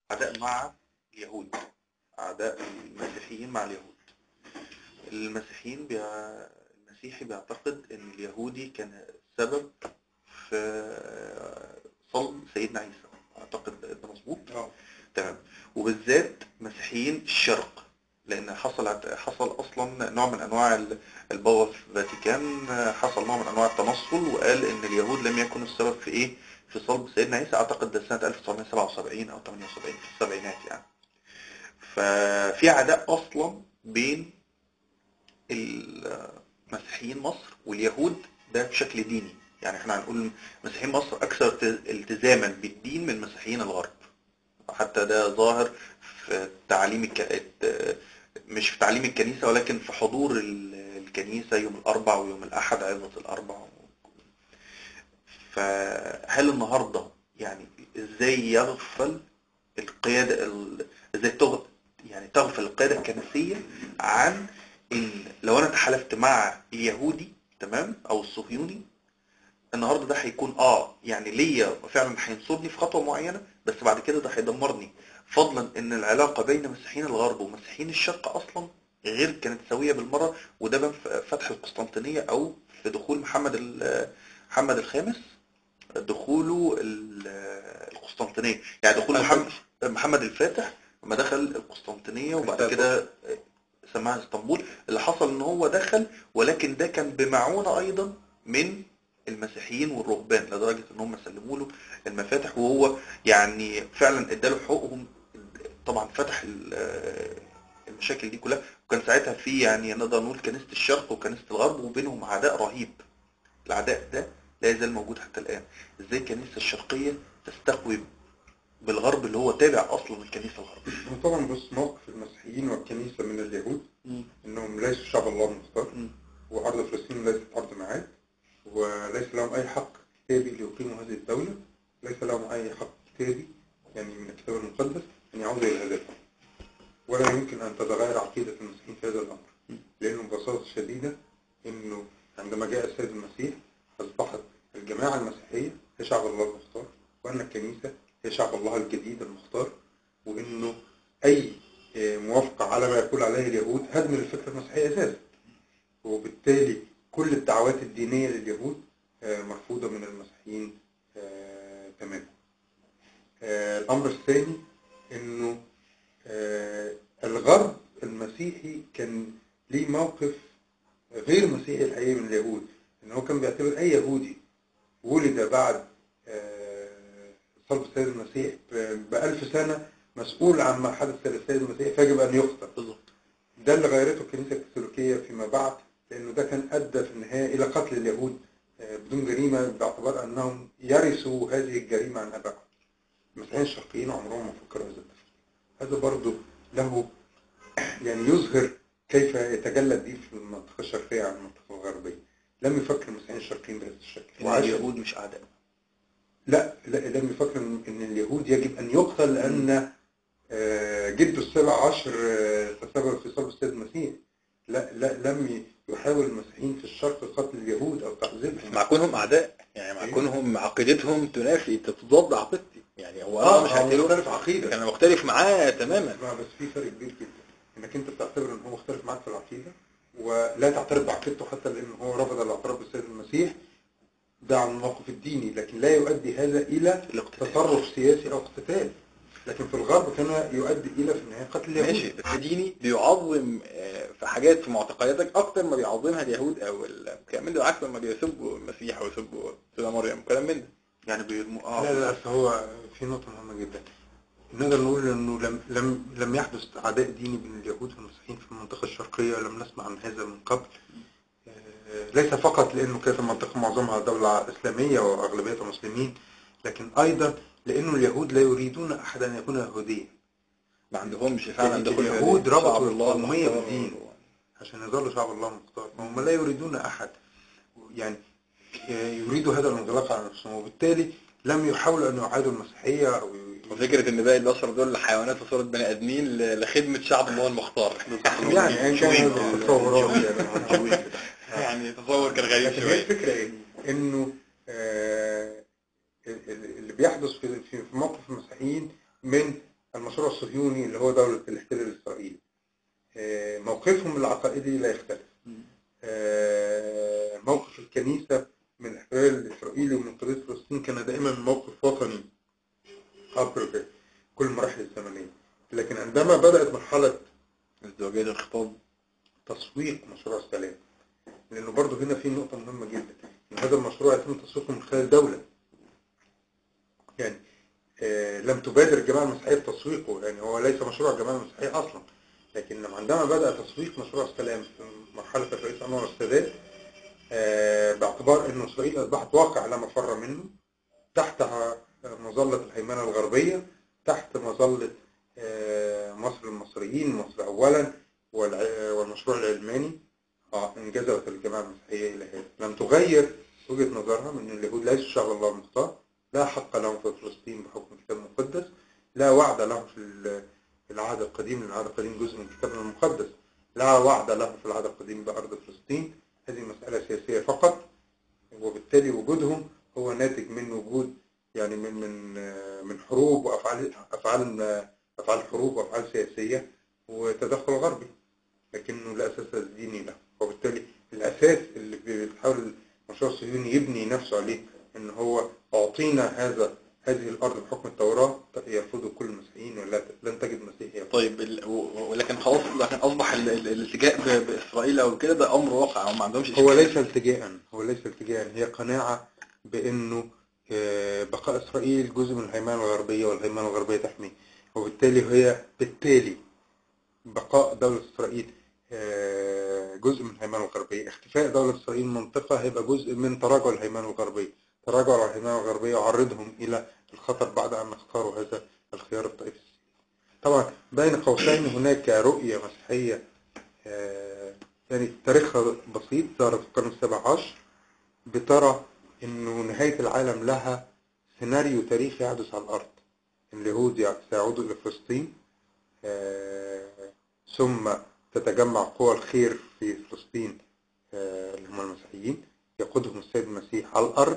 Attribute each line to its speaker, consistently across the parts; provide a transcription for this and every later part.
Speaker 1: عداء مع اليهود عداء المسيحيين مع اليهود المسيحيين بي... المسيحي بيعتقد ان اليهودي كان سبب في صلب سيدنا عيسى اعتقد ده مظبوط
Speaker 2: اه
Speaker 1: تمام وبالذات مسيحيين الشرق لان حصل حصل اصلا نوع من انواع ال- البابا في الفاتيكان حصل نوع من انواع التنصل وقال ان اليهود لم يكونوا السبب في ايه في صلب سيدنا عيسى اعتقد ده سنه 1977 او 78 في السبعينات يعني ففي عداء اصلا بين المسيحيين مصر واليهود ده بشكل ديني يعني احنا هنقول مسيحيين مصر اكثر الت- التزاما بالدين من مسيحيين الغرب حتى ده ظاهر في تعليم الك... الت- مش في تعليم الكنيسة ولكن في حضور ال- الكنيسة يوم الأربع ويوم الأحد عظة الأربع فهل النهاردة يعني ازاي يغفل القيادة ال... ازاي تغ... يعني تغفل القيادة الكنسية عن ان لو انا تحالفت مع اليهودي تمام او الصهيوني النهارده ده هيكون اه يعني ليا فعلا هينصرني في خطوه معينه بس بعد كده ده هيدمرني فضلا ان العلاقه بين مسيحيين الغرب ومسيحيين الشرق اصلا غير كانت سويه بالمره وده بان في فتح القسطنطينيه او في دخول محمد ال- محمد الخامس دخوله ال- القسطنطينيه يعني دخول محمد محمد الفاتح لما دخل القسطنطينيه وبعد كده سماها اسطنبول اللي حصل ان هو دخل ولكن ده كان بمعونه ايضا من المسيحيين والرهبان لدرجه ان هم سلموا له المفاتح وهو يعني فعلا اداله حقوقهم طبعا فتح ال- المشاكل دي كلها وكان ساعتها في يعني نقدر نقول كنيسه الشرق وكنيسه الغرب وبينهم عداء رهيب العداء ده لا يزال موجود حتى الان ازاي الكنيسه الشرقيه تستقوي بالغرب اللي هو تابع اصلا الكنيسه الغربيه
Speaker 2: وطبعا بص موقف المسيحيين والكنيسة من اليهود
Speaker 1: مم.
Speaker 2: انهم ليسوا شعب الله المختار
Speaker 1: مم.
Speaker 2: وارض فلسطين ليست ارض معاد وليس لهم اي حق كتابي ليقيموا هذه الدولة ليس لهم اي حق كتابي يعني من الكتاب المقدس ان يعودوا الى هدفهم ولا يمكن ان تتغير عقيدة المسيحيين في هذا الامر لانه ببساطة شديدة انه عندما جاء السيد المسيح اصبحت الجماعة المسيحية هي شعب الله المختار وان الكنيسة هي شعب الله الجديد المختار وانه اي آه، موافقة على ما يقول عليه اليهود هدم للفكرة المسيحية اساسا وبالتالي كل الدعوات الدينية لليهود آه، مرفوضة من المسيحيين آه، تماما آه، الأمر الثاني إنه آه، الغرب المسيحي كان ليه موقف غير مسيحي الحقيقة من اليهود إن هو كان بيعتبر أي يهودي ولد بعد آه، صلب السيد المسيح ب- بألف سنة مسؤول عما حدث للسيد المسيح فيجب أن يقتل
Speaker 1: بالظبط
Speaker 2: ده اللي غيرته الكنيسة الكاثوليكية فيما بعد لأنه ده كان أدى في النهاية إلى قتل اليهود آه، بدون جريمة باعتبار أنهم يرثوا هذه الجريمة عن آبائهم. المسيحيين الشرقيين عمرهم ما فكروا هذا التفكير. هذا برضه له يعني يظهر كيف يتجلى الدين في المنطقة الشرقية عن المنطقة الغربية. لم يفكر المسيحيين الشرقيين بهذا الشكل.
Speaker 1: ان
Speaker 2: وعاشوا-
Speaker 1: اليهود مش اعداء
Speaker 2: لا لا لم يفكر ان إن اليهود يجب ان يقتل لان آه، جده السبع عشر آه، تسبب في صلب السيد المسيح لا لا لم يحاول المسيحيين في الشرق قتل اليهود او تعذيبهم
Speaker 3: مع كونهم اعداء يعني مع
Speaker 2: إيه؟
Speaker 3: كونهم عقيدتهم تنافي تتضاد عقيدتي يعني هو
Speaker 2: اه
Speaker 3: انا مش
Speaker 2: هو
Speaker 3: هقتله
Speaker 2: مختلف عقيده
Speaker 3: انا مختلف معاه تماما
Speaker 2: لا بس في فرق كبير جدا انك انت بتعتبر ان هو مختلف معاك في العقيده ولا تعترف بعقيدته حتى لان هو رفض الاعتراف بالسيد المسيح ده عن الموقف الديني لكن لا يؤدي هذا الى
Speaker 1: الاقتتال
Speaker 2: تصرف سياسي او اقتتال لكن في الغرب كان يؤدي الى في النهايه قتل اليهود
Speaker 3: ماشي بس ديني بيعظم آه، في حاجات في معتقداتك اكتر ما بيعظمها اليهود او الكلام من ده عكس لما بيسبوا المسيح او يسبوا سيدة مريم وكلام من ده
Speaker 1: يعني بيرموا اه
Speaker 2: لا لا بس هو في نقطة مهمة جدا نقدر نقول انه لم لم لم يحدث عداء ديني بين اليهود والمسيحيين في المنطقة الشرقية لم نسمع عن هذا من قبل آه، ليس فقط لانه كانت المنطقة معظمها دولة اسلامية واغلبيتها مسلمين لكن ايضا لانه اليهود لا يريدون احد ان يكون يهوديا
Speaker 3: ما عندهمش فعلا دخول
Speaker 2: اليهود
Speaker 3: شعب
Speaker 2: ربطوا
Speaker 3: الله
Speaker 2: القومية
Speaker 3: المختار.
Speaker 2: بالدين. عشان يظل شعب الله المختار فهم لا يريدون احد يعني يريدوا هذا الانغلاق على نفسهم وبالتالي لم يحاولوا ان يعادوا المسيحيه او ي-
Speaker 3: وفكرة ان باقي البشر دول حيوانات في صورة بني ادمين ل- لخدمة شعب الله المختار
Speaker 2: يعني ان كان
Speaker 1: شوية.
Speaker 2: هذه التصورات يعني
Speaker 3: يعني تصور كان غريب
Speaker 2: لكن هي
Speaker 3: شوية
Speaker 2: الفكره ايه؟ انه آه، ال- ال- اللي بيحدث في في في موقف المسيحيين من المشروع الصهيوني اللي هو دولة الاحتلال الإسرائيلي آه، موقفهم العقائدي لا يختلف آه، موقف الكنيسة من الاحتلال الإسرائيلي ومن قضية فلسطين كان دائما موقف وطني عبر كل المراحل الزمنية لكن عندما بدأت مرحلة
Speaker 3: ازدواجية الخطاب
Speaker 2: تسويق مشروع السلام لأنه برضه هنا في نقطة مهمة جدا إن هذا المشروع يتم تسويقه من خلال دولة يعني آه، لم تبادر الجماعة المسيحية بتسويقه يعني هو ليس مشروع الجماعة المسيحية أصلا لكن عندما بدأ تسويق مشروع السلام في مرحلة الرئيس أنور السادات آه، باعتبار أن إسرائيل أصبحت واقع لا مفر منه تحت آه، مظلة الهيمنة الغربية تحت مظلة آه، مصر المصريين مصر أولا والع- والمشروع العلماني آه، انجذبت الجماعة المسيحية إلى هذا لم تغير وجهة نظرها من أن اليهود ليسوا شعب الله المختار لا حق لهم في فلسطين بحكم الكتاب المقدس لا وعد لهم في ال- في العهد القديم لأن العهد القديم جزء من كتابنا المقدس لا وعد لهم في العهد القديم بأرض فلسطين هذه مسألة سياسية فقط وبالتالي وجودهم هو ناتج من وجود يعني من من آه، من حروب وأفعال أفعال آه، أفعال حروب وأفعال سياسية وتدخل غربي لكنه لا أساس ديني له وبالتالي الأساس اللي بيحاول المشروع الصهيوني يبني نفسه عليه إن هو أعطينا هذا هذه الأرض بحكم التوراة يرفضه كل المسيحيين ولا لن تجد مسيحي يرفض.
Speaker 3: طيب ال... و- ولكن خلاص لكن اصبح ال... ال... الالتجاء ب... باسرائيل او كده ده امر واقع هم ما عندهمش
Speaker 2: هو
Speaker 3: إشكال.
Speaker 2: ليس التجاء هو ليس التجاء هي قناعة بأنه آه، بقاء إسرائيل جزء من الهيمنة الغربية والهيمنة الغربية تحميه وبالتالي هي بالتالي بقاء دولة إسرائيل آه، جزء من الهيمنة الغربية اختفاء دولة إسرائيل من منطقة هيبقى جزء من تراجع الهيمنة الغربية تراجع الهيمنة الغربية يعرضهم إلى الخطر بعد أن اختاروا هذا الخيار الطائفي طبعا بين قوسين هناك رؤية مسيحية آه، يعني تاريخها بسيط ظهرت في القرن السابع عشر بترى انه نهاية العالم لها سيناريو تاريخي يحدث على الارض اليهود يع- سيعودوا الى فلسطين آه، ثم تتجمع قوى الخير في فلسطين آه، اللي هم المسيحيين يقودهم السيد المسيح على الارض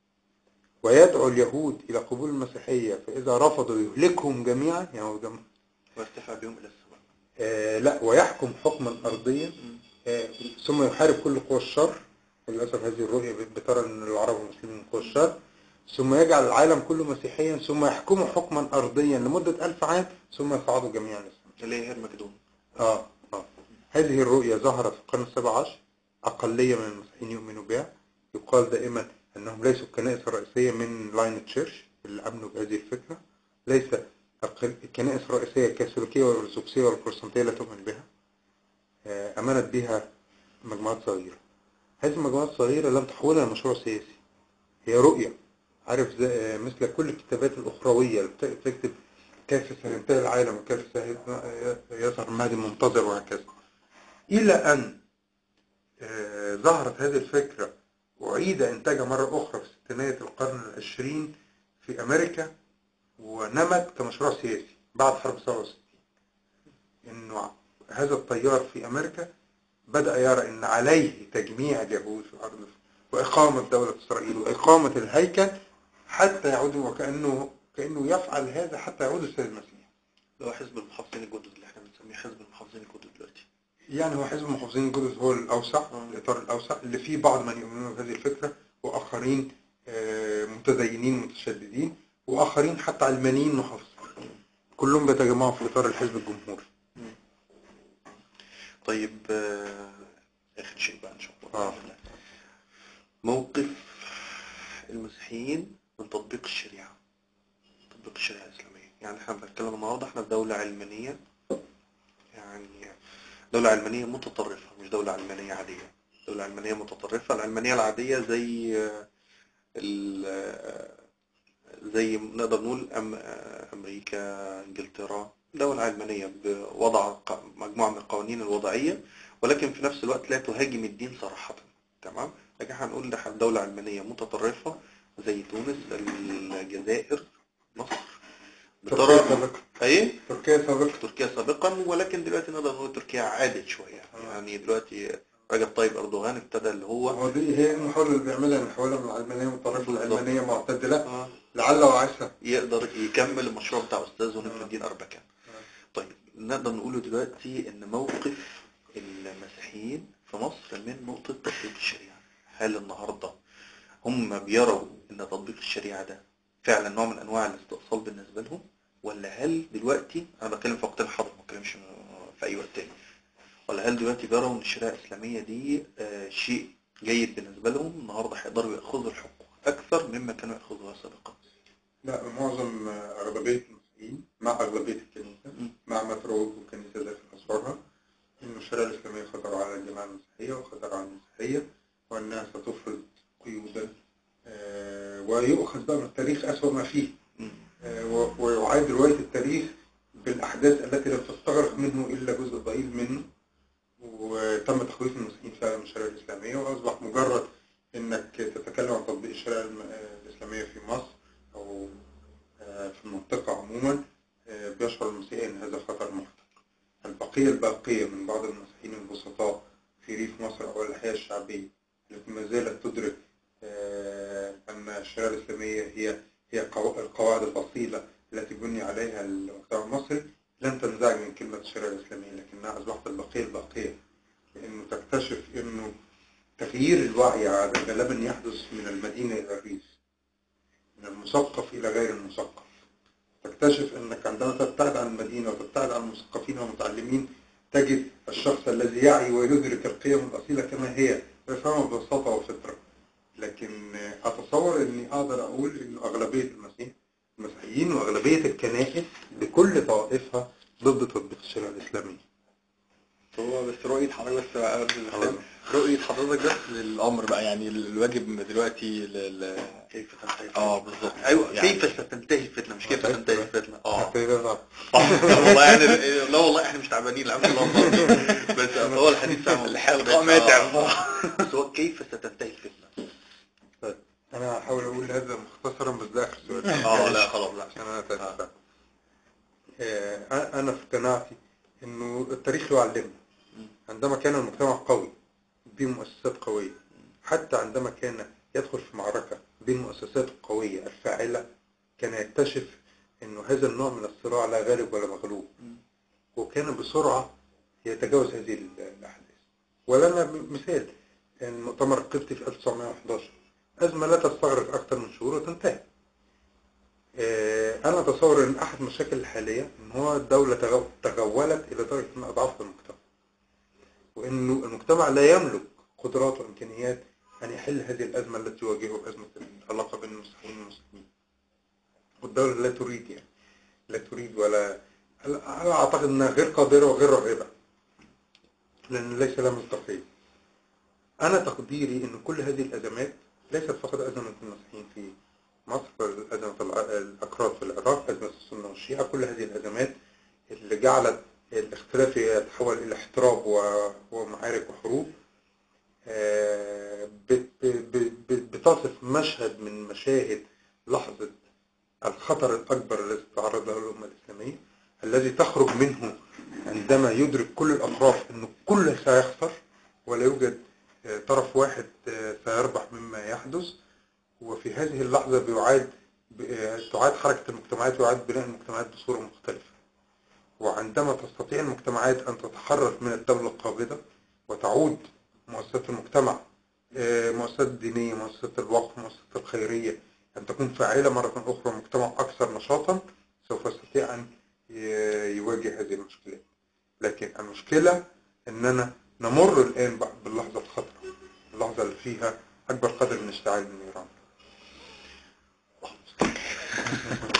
Speaker 2: ويدعو اليهود الى قبول المسيحية فاذا رفضوا يهلكهم جميعا يعني هو ده
Speaker 1: واستفع بهم إلى السماء
Speaker 2: آه، لا ويحكم حكما أرضيا آه، ثم يحارب كل قوى الشر للأسف هذه الرؤية بترى أن العرب والمسلمين من قوى الشر ثم يجعل العالم كله مسيحيا ثم يحكمه حكما أرضيا لمدة ألف عام ثم يصعدوا جميعا للسماء
Speaker 1: اللي هي هرمجدون
Speaker 2: آه آه هذه الرؤية ظهرت في القرن السابع عشر أقلية من المسيحيين يؤمنوا بها يقال دائما أنهم ليسوا الكنائس الرئيسية من لاين تشيرش اللي آمنوا بهذه الفكرة ليس الق- الكنائس الرئيسية الكاثوليكية والأرثوذكسية والبروتستانتية لا تؤمن بها آه، أمنت بها مجموعات صغيرة هذه المجموعات الصغيرة لم تحولها لمشروع سياسي هي رؤية عارف زي آه، مثل كل الكتابات الأخروية اللي بت- بتكتب كيف سينتهي العالم وكيف سيظهر المهدي المنتظر وهكذا إلى أن آه، ظهرت هذه الفكرة وأعيد إنتاجها مرة أخرى في ستينات القرن العشرين في أمريكا ونمت كمشروع سياسي بعد حرب 67 إنه هذا التيار في أمريكا بدأ يرى أن عليه تجميع اليهود في الأرض وإقامة دولة إسرائيل وإقامة الهيكل حتى يعودوا وكأنه كأنه يفعل هذا حتى يعود السيد المسيح
Speaker 1: اللي هو حزب المحافظين الجدد اللي احنا بنسميه حزب المحافظين الجدد دلوقتي
Speaker 2: يعني هو حزب المحافظين الجدد هو الأوسع الإطار الأوسع اللي فيه بعض من يؤمنون بهذه الفكرة وآخرين آه، متدينين متشددين وآخرين حتى علمانيين محافظين كلهم بيتجمعوا في إطار الحزب الجمهوري
Speaker 1: طيب آه، آخر شيء بقى إن شاء الله
Speaker 2: آه.
Speaker 1: موقف المسيحيين من تطبيق الشريعة تطبيق الشريعة الإسلامية يعني احنا بنتكلم النهاردة احنا في دولة علمانية يعني دولة علمانية متطرفة مش دولة علمانية عادية دولة علمانية متطرفة العلمانية العادية زي آه، ال آه، زي نقدر نقول أم آه، أمريكا إنجلترا دولة علمانية بوضع ق- مجموعة من القوانين الوضعية ولكن في نفس الوقت لا تهاجم الدين صراحة تمام لكن هنقول ده دولة علمانية متطرفة زي تونس الجزائر مصر
Speaker 2: تركيا
Speaker 1: بترى
Speaker 2: سابقا
Speaker 1: ايه
Speaker 2: تركيا سابقا
Speaker 1: تركيا سابقا ولكن دلوقتي نقدر نقول تركيا عادت شوية يعني دلوقتي رجب طيب اردوغان ابتدى اللي هو
Speaker 2: هو دي هي المحاولة اللي بيعملها من حوالي من العلمانية من طرف
Speaker 1: بالظبط.
Speaker 2: العلمانية معتدلة
Speaker 1: آه،
Speaker 2: لعل وعسى
Speaker 1: يقدر يكمل المشروع بتاع استاذه نجم
Speaker 2: آه.
Speaker 1: الدين اربكان
Speaker 2: آه.
Speaker 1: طيب نقدر نقوله دلوقتي ان موقف المسيحيين في مصر من نقطة تطبيق الشريعة هل النهاردة هم بيروا ان تطبيق الشريعة ده فعلا نوع من انواع الاستئصال بالنسبة لهم ولا هل دلوقتي انا بتكلم في وقت الحاضر ما بتكلمش في اي وقت تاني ولا هل دلوقتي بيروا ان الشريعة الاسلامية دي آه، شيء جيد بالنسبة لهم النهاردة هيقدروا يأخذوا الحقوق اكثر مما كانوا يأخذوها سابقا
Speaker 2: لا معظم آه، أغلبية المسيحيين مع أغلبية الكنيسة
Speaker 1: م.
Speaker 2: مع ما تروج الكنيسة ذات أسرارها إن الشريعة الإسلامية خطر على الجماعة المسيحية وخطر على المسيحية وأنها ستفرض قيودا آه، ويؤخذ بقى من التاريخ أسوأ ما فيه
Speaker 1: مم.
Speaker 2: آه، و- ويعاد رواية التاريخ بالأحداث التي لم تستغرق منه إلا جزء ضئيل منه وتم تخويف المسيحيين فعلا من الشريعة الإسلامية وأصبح مجرد إنك تتكلم عن تطبيق الشريعة الم- آه، الإسلامية في مصر أو آه، في المنطقة عموما آه، بيشعر المسيحي أن هذا خطر محتق البقية الباقية من بعض المسيحيين البسطاء في ريف مصر أو الأحياء الشعبية التي ما زالت تدرك آه، أن الشريعة الإسلامية هي هي قوا- القواعد الأصيلة التي بني عليها المجتمع المصري لن تنزعج من كلمة الشريعة الإسلامية لكنها أصبحت البقية الباقية لأنه تكتشف أنه تغيير الوعي عادة غالبا يحدث من المدينة إلى الريف من المثقف إلى غير المثقف تكتشف أنك عندما تبتعد عن المدينة وتبتعد عن المثقفين والمتعلمين تجد الشخص الذي يعي ويدرك القيم الأصيلة كما هي ويفهمها ببساطة وفطرة لكن أتصور أني أقدر أقول أن أغلبية المسيح المسيحيين وأغلبية الكنائس بكل طوائفها ضد تطبيق الشريعة الإسلامية
Speaker 3: هو بس رؤية حضرتك بس بقى قبل
Speaker 2: خلاص.
Speaker 3: الختام، رؤية حضرتك بس للأمر بقى يعني الواجب دلوقتي لل
Speaker 1: كيف تنتهي
Speaker 3: اه بالظبط
Speaker 1: ايوه
Speaker 3: يعني-
Speaker 1: كيف ستنتهي الفتنه مش كيف
Speaker 2: طيب،
Speaker 1: تنتهي
Speaker 2: طيب.
Speaker 1: الفتنه اه
Speaker 2: حتى إذا ضاع.
Speaker 1: صح والله يعني لا والله احنا مش تعبانين الحمد لله والله. بس هو الحديث عن
Speaker 3: الحلقة ماتع.
Speaker 1: بس هو كيف ستنتهي الفتنه
Speaker 2: أنا هحاول أقول هذا مختصرا بس ده آخر سؤال
Speaker 1: اه لا خلاص لا
Speaker 2: عشان أنا تعبت آه، أنا في قناعتي إنه التاريخ يعلمنا عندما كان المجتمع قوي بمؤسسات قوية حتى عندما كان يدخل في معركة بين مؤسسات قوية الفاعلة كان يكتشف إنه هذا النوع من الصراع لا غالب ولا مغلوب وكان بسرعة يتجاوز هذه الأحداث ولنا م- مثال المؤتمر القبطي في 1911 أزمة لا تستغرق أكثر من شهور وتنتهي آه، أنا أتصور أن أحد المشاكل الحالية أن هو الدولة تغو- تغولت إلى درجة أنها أضعفت المجتمع وأنه المجتمع لا يملك قدرات وإمكانيات أن يحل هذه الأزمة التي يواجهها أزمة العلاقة بين المسيحيين والمسلمين والدولة لا تريد يعني لا تريد ولا أنا أعتقد أنها غير قادرة وغير راغبة لأن ليس لها مصداقية أنا تقديري أن كل هذه الأزمات ليست فقط أزمة المسيحيين في مصر بل أزمة الع- الأكراد في العراق أزمة السنة والشيعة كل هذه الأزمات اللي جعلت الاختلاف يتحول إلى احتراب و- ومعارك وحروب آه، بت- ب- ب- بتصف مشهد من مشاهد لحظة الخطر الأكبر الذي تتعرض له الأمة الإسلامية الذي تخرج منه عندما يدرك كل الأطراف أنه كل سيخسر ولا يوجد آه، طرف واحد آه، سيربح مما يحدث وفي هذه اللحظة بيعاد ب- آه، تعاد حركة المجتمعات ويعاد بناء المجتمعات بصورة مختلفة وعندما تستطيع المجتمعات أن تتحرر من الدولة القابضة وتعود مؤسسات المجتمع آه، مؤسسات دينية مؤسسات الوقف مؤسسات الخيرية أن تكون فاعلة مرة أخرى مجتمع أكثر نشاطا سوف يستطيع أن ي- يواجه هذه المشكلات لكن المشكلة أننا نمر الآن بعد باللحظة الخطرة اللحظة اللي فيها أكبر قدر من اشتعال النيران